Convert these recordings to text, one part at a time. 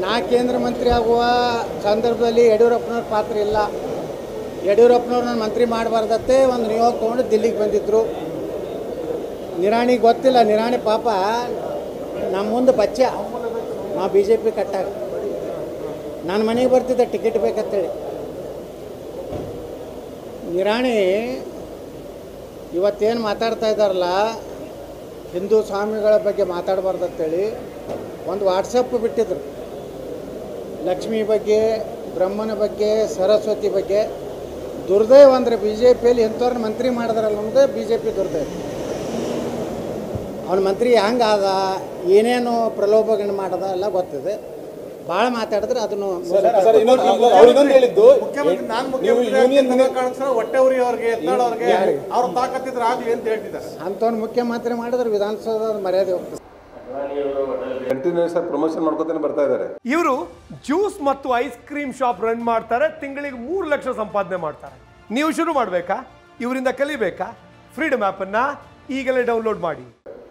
ನಾ ಕೇಂದ್ರ ಮಂತ್ರಿ ಆಗುವ ಸಂದರ್ಭದಲ್ಲಿ ಯಡಿಯೂರಪ್ಪನವ್ರ ಪಾತ್ರ ಇಲ್ಲ ಯಡಿಯೂರಪ್ಪನವ್ರನ್ನ ಮಂತ್ರಿ ಮಾಡಬಾರ್ದತ್ತೆ ಒಂದು ನಿಯೋಗ ತೊಗೊಂಡು ದಿಲ್ಲಿಗೆ ಬಂದಿದ್ದರು ನಿರಾಣಿಗೆ ಗೊತ್ತಿಲ್ಲ ನಿರಾಣಿ ಪಾಪ ನಮ್ಮ ಮುಂದೆ ಬಚ್ಚ ನಾ ಬಿ ಜೆ ಪಿ ಕಟ್ಟಾಗ ನನ್ನ ಮನೆಗೆ ಬರ್ತಿದ್ದೆ ಟಿಕೆಟ್ ಬೇಕಂತೇಳಿ ನಿರಾಣಿ ಇವತ್ತೇನು ಮಾತಾಡ್ತಾ ಇದ್ದಾರಲ್ಲ ಹಿಂದೂ ಸ್ವಾಮಿಗಳ ಬಗ್ಗೆ ಮಾತಾಡಬಾರ್ದಂತೇಳಿ ಒಂದು ವಾಟ್ಸಪ್ ಬಿಟ್ಟಿದ್ರು ಲಕ್ಷ್ಮಿ ಬಗ್ಗೆ ಬ್ರಹ್ಮನ ಬಗ್ಗೆ ಸರಸ್ವತಿ ಬಗ್ಗೆ ದುರ್ದೈವ ಅಂದರೆ ಬಿ ಜೆ ಪಿಯಲ್ಲಿ ಎಂಥವ್ರನ್ನ ಮಂತ್ರಿ ಮಾಡಿದ್ರಲ್ಲ ನಮ್ದು ಬಿ ಜೆ ಪಿ ದುರ್ದೈವ ಅವನ ಮಂತ್ರಿ ಹೆಂಗಾದ ಏನೇನು ಪ್ರಲೋಭನೆ ಮಾಡದ ಎಲ್ಲ ಗೊತ್ತಿದೆ ಭಾಳ ಮಾತಾಡಿದ್ರೆ ಅದನ್ನು ಸರ್ ಇನ್ನೊಂದು ಅವ್ರು ಇನ್ನೊಂದು ಹೇಳಿದ್ದು ಮುಖ್ಯಮಂತ್ರಿ ನಾನ್ ನೀವು ಮುಖ್ಯಮಂತ್ರಿ ಯೂನಿಯನ್ ಆಗ್ತೀನಿ ಕಾಣಿಸ್ತಾರೆ ಹೊಟ್ಟೆ ಉರಿ ಅವ್ರಿಗೆ ಎತ್ತಾಳ್ ಅವ್ರಿಗೆ ಯಾರಿಗೆ? ಅವ್ರ ತಾಕತ್ತಿದ್ರೆ ಆಗ್ಲಿ ಅಂತ ಹೇಳ್ತಿದ್ದಾರೆ ಅಂಥವ್ನು ಮುಖ್ಯಮಂತ್ರಿ ಮಾಡಿದ್ರೆ ವಿಧಾನಸೌಧದ ಮರ್ಯಾದೆ ಹೋಗ್ತದೆ ಕಂಟಿನ್ಯೂಸ್ ಆಗಿ ಪ್ರಮೋಷನ್ ಮಾಡ್ಕೊತಾನೆ ಬರ್ತಾ ಇದ್ದಾರೆ ಇವರು ಜ್ಯೂಸ್ ಮತ್ತು ಐಸ್ ಕ್ರೀಮ್ ಶಾಪ್ ರನ್ ಮಾಡ್ತಾರೆ ತಿಂಗಳಿಗೆ ಮೂರು ಲಕ್ಷ ಸಂಪಾದನೆ ಮಾಡ್ತಾರೆ ನೀವು ಶುರು ಮಾಡಬೇಕಾ ಇವರಿಂದ ಕಲಿಬೇಕಾ ಫ್ರೀಡಮ್ ಆ್ಯಪನ್ನು ಈಗಲೇ ಡೌನ್ಲೋಡ್ ಮಾಡಿ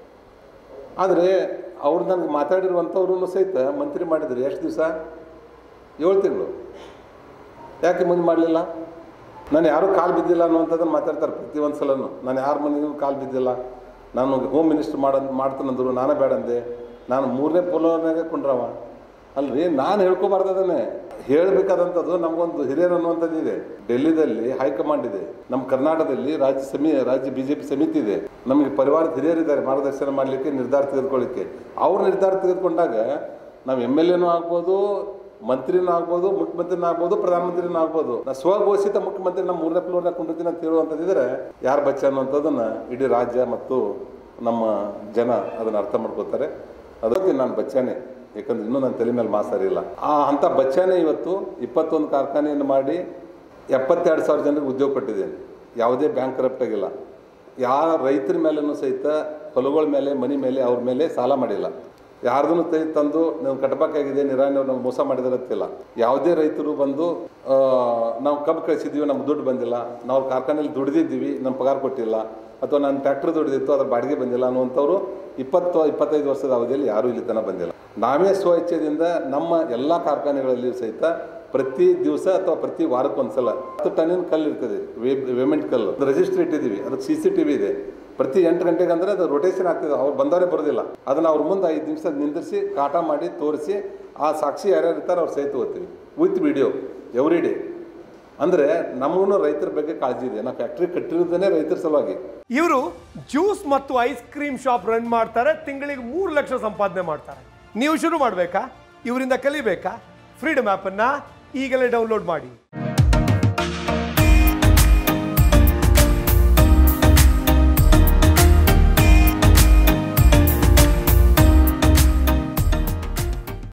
ಆದರೆ ಅವ್ರು ನನಗೆ ಮಾತಾಡಿರುವಂಥವ್ರು ಸಹಿತ ಮಂತ್ರಿ ಮಾಡಿದ್ರು ಎಷ್ಟು ದಿವಸ ಏಳು ತಿಂಗಳು ಯಾಕೆ ಮುಂದೆ ಮಾಡಲಿಲ್ಲ ನಾನು ಯಾರೂ ಕಾಲು ಬಿದ್ದಿಲ್ಲ ಅನ್ನುವಂಥದ್ದನ್ನು ಮಾತಾಡ್ತಾರೆ ಪ್ರತಿಯೊಂದು ಸಲನೂ ನಾನು ಯಾರ ಮನೆಗೂ ಕಾಲು ಬಿದ್ದಿಲ್ಲ ನಾನು ಹೋಮ್ ಮಿನಿಸ್ಟರ್ ಮಾಡ ಮಾಡ್ತಾನಂದ್ರು ನಾನೇ ಬೇಡ ಅಂದೆ ನಾನು ಮೂರನೇ ಪೋಲೋನಾಗೆ ಕುಂಡ್ರವ ಅಲ್ರಿ ನಾನು ಹೇಳ್ಕೊಬಾರ್ದದನ್ನೇ ಹೇಳಬೇಕಾದಂಥದ್ದು ನಮಗೊಂದು ಹಿರಿಯರು ಅನ್ನುವಂಥದ್ದು ಇದೆ ಡೆಲ್ಲಿದಲ್ಲಿ ಹೈಕಮಾಂಡ್ ಇದೆ ನಮ್ಮ ಕರ್ನಾಟಕದಲ್ಲಿ ರಾಜ್ಯ ಸಮಿ ರಾಜ್ಯ ಬಿ ಜೆ ಪಿ ಸಮಿತಿ ಇದೆ ನಮಗೆ ಪರಿವಾರದ ಹಿರಿಯರಿದ್ದಾರೆ ಮಾರ್ಗದರ್ಶನ ಮಾಡಲಿಕ್ಕೆ ನಿರ್ಧಾರ ತೆಗೆದುಕೊಳ್ಳಿಕ್ಕೆ ಅವ್ರು ನಿರ್ಧಾರ ತೆಗೆದುಕೊಂಡಾಗ ನಾವು ಎಮ್ ಎಲ್ ಎನೂ ಆಗ್ಬೋದು ಮಂತ್ರಿನೂ ಆಗ್ಬೋದು ಮುಖ್ಯಮಂತ್ರಿನೂ ಆಗ್ಬೋದು ಪ್ರಧಾನಮಂತ್ರಿನೂ ಆಗ್ಬೋದು ನಾ ಸ್ವಘೋಷಿತ ಮುಖ್ಯಮಂತ್ರಿ ನಮ್ಮ ಮೂರನೇ ಫ್ಲೋರ್ನಾಗ ಕುಂಡಿರ್ತೀನಿ ಅಂತ ಹೇಳುವಂಥದ್ದಿದ್ರೆ ಯಾರು ಬಚ್ಚ ಅನ್ನುವಂಥದ್ದನ್ನು ಇಡೀ ರಾಜ್ಯ ಮತ್ತು ನಮ್ಮ ಜನ ಅದನ್ನು ಅರ್ಥ ಮಾಡ್ಕೋತಾರೆ ಅದಕ್ಕೆ ನಾನು ಬಚ್ಚಾನೆ ಯಾಕಂದ್ರೆ ಇನ್ನೂ ನನ್ನ ತಲೆ ಮೇಲೆ ಮಾಸಾರಿಲ್ಲ ಆ ಅಂಥ ಬಚ್ಚಾನೆ ಇವತ್ತು ಇಪ್ಪತ್ತೊಂದು ಕಾರ್ಖಾನೆಯನ್ನು ಮಾಡಿ ಎಪ್ಪತ್ತೆರಡು ಸಾವಿರ ಜನರಿಗೆ ಉದ್ಯೋಗ ಕೊಟ್ಟಿದ್ದೇನೆ ಯಾವುದೇ ಬ್ಯಾಂಕ್ ಕರಪ್ಟ್ ಆಗಿಲ್ಲ ಯಾರ ರೈತರ ಮೇಲೂ ಸಹಿತ ಹೊಲಗಳ ಮೇಲೆ ಮನೆ ಮೇಲೆ ಅವ್ರ ಮೇಲೆ ಸಾಲ ಮಾಡಿಲ್ಲ ಯಾರ್ದನ್ನು ಕೈ ತಂದು ನಾವು ಕಟ್ಟಬೇಕಾಗಿದೆ ನಿರಾಣಿ ಅವ್ರು ನಮ್ಗೆ ಮೋಸ ಮಾಡಿದಾರಂತಿಲ್ಲ ಯಾವುದೇ ರೈತರು ಬಂದು ಆ, ನಾವು ಕಬ್ಬು ಕಳಿಸಿದ್ದೀವಿ ನಮ್ಗೆ ದುಡ್ಡು ಬಂದಿಲ್ಲ ನಾವು ಕಾರ್ಖಾನೆಯಲ್ಲಿ ದುಡಿದಿದ್ದೀವಿ ನಮ್ಮ ಪಗಾರ ಕೊಟ್ಟಿಲ್ಲ ಅಥವಾ ನಾನು ಟ್ರ್ಯಾಕ್ಟರ್ ದುಡಿದಿತ್ತು ಅದ್ರ ಬಾಡಿಗೆ ಬಂದಿಲ್ಲ ಅನ್ನುವಂಥವ್ರು ಇಪ್ಪತ್ತು ಇಪ್ಪತ್ತೈದು ವರ್ಷದ ಅವಧಿಯಲ್ಲಿ ಯಾರೂ ಇಲ್ಲಿ ತನಕ ಬಂದಿಲ್ಲ ನಾವೇ ಸ್ವ ಇಚ್ಛೆದಿಂದ ನಮ್ಮ ಎಲ್ಲ ಕಾರ್ಖಾನೆಗಳಲ್ಲಿ ಸಹಿತ ಪ್ರತಿ ದಿವಸ ಅಥವಾ ಪ್ರತಿ ವಾರಕ್ಕೊಂದ್ಸಲ ಹತ್ತು ಟನ್ನಿನ ಕಲ್ಲು ಇರ್ತದೆ ವೇಮೆಂಟ್ ಕಲ್ಲು ಅದು ರಿಜಿಸ್ಟ್ರ್ ಇಟ್ಟಿದ್ದೀವಿ ಅದಕ್ಕೆ ಸಿ ಸಿ ಟಿ ವಿ ಇದೆ ಪ್ರತಿ ಎಂಟು ಗಂಟೆಗೆ ಅಂದರೆ ಅದು ರೊಟೇಷನ್ ಆಗ್ತದೆ ಅವ್ರು ಬಂದವರೇ ಬರೋದಿಲ್ಲ ಅದನ್ನು ಅವ್ರ ಮುಂದೆ ಐದು ನಿಮಿಷ ನಿಂದಿರಿಸಿ ಕಾಟ ಮಾಡಿ ತೋರಿಸಿ ಆ ಸಾಕ್ಷಿ ಯಾರ್ಯಾರು ಇರ್ತಾರೆ ಅವ್ರು ಸಹಿತ ಹೋಗ್ತೀವಿ ವಿತ್ ವಿಡಿಯೋ ಎವ್ರಿ ಡೇ ಅಂದರೆ ನಮಗೂ ರೈತರ ಬಗ್ಗೆ ಕಾಳಜಿ ಇದೆ ನಾವು ಫ್ಯಾಕ್ಟ್ರಿ ಕಟ್ಟಿರೋದೇ ರೈತರ ಸಲುವಾಗಿ ಇವರು ಜ್ಯೂಸ್ ಮತ್ತು ಐಸ್ ಕ್ರೀಮ್ ಶಾಪ್ ರನ್ ಮಾಡ್ತಾರೆ ತಿಂಗಳಿಗೆ ಮೂರು ಲಕ್ಷ ಸಂಪಾದನೆ ಮಾಡ್ತಾರೆ ನೀವು ಶುರು ಮಾಡಬೇಕಾ ಇವರಿಂದ ಕಲಿಬೇಕಾ ಫ್ರೀಡಮ್ ಆ್ಯಪನ್ನು ಈಗಲೇ ಡೌನ್ಲೋಡ್ ಮಾಡಿ